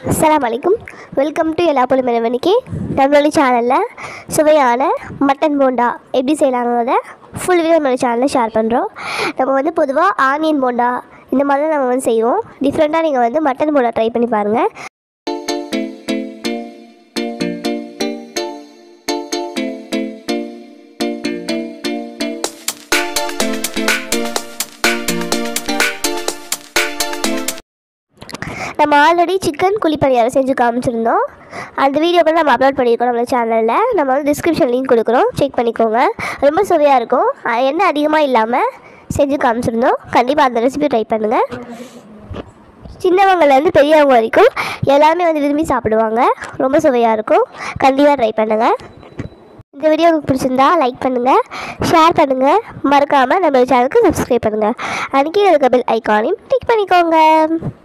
அஸ்ஸலாமு அலைக்கும் welcome to எல்லா பொருளும் இறைவனுக்கு நம்மளோட சேனலில் சுவையான மட்டன் போண்டா எப்படி செய்யலாங்கிறத ஃபுல் வீடியோ நம்மளோட சேனலில் ஷேர் பண்ணுறோம் நம்ம வந்து பொதுவாக ஆனியன் போண்டா இந்த மாதிரி தான் நம்ம வந்து செய்வோம் டிஃப்ரெண்ட்டாக நீங்கள் வந்து மட்டன் போண்டா ட்ரை பண்ணி பாருங்கள் நம்ம ஆல்ரெடி சிக்கன் குழிப்பணியாரம் செஞ்சு காமிச்சிருந்தோம் அந்த வீடியோ கூட நம்ம அப்லோட் பண்ணியிருக்கோம் நம்ம சேனலில் நம்ம வந்து டிஸ்கிரிப்ஷன் லிங்க் கொடுக்குறோம் செக் பண்ணிக்கோங்க ரொம்ப சுவையாக இருக்கும் அஹ் எண்ணெய் அதிகமாக இல்லாமல் செஞ்சு காமிச்சிருந்தோம் கண்டிப்பாக அந்த ரெசிபி ட்ரை பண்ணுங்கள் சின்னவங்கலேருந்து பெரியவங்க வரைக்கும் எல்லாருமே வந்து விரும்பி சாப்பிடுவாங்க ரொம்ப சுவையாக இருக்கும் கண்டிப்பாக ட்ரை பண்ணுங்கள் இந்த வீடியோ உங்களுக்கு பிடிச்சிருந்தா லைக் பண்ணுங்கள் ஷேர் பண்ணுங்கள் மறக்காமல் நம்ம சேனலுக்கு சப்ஸ்கிரைப் பண்ணுங்கள் அன்றைக்கி இருக்க பெல் ஐக்கானையும் டிக் பண்ணிக்கோங்க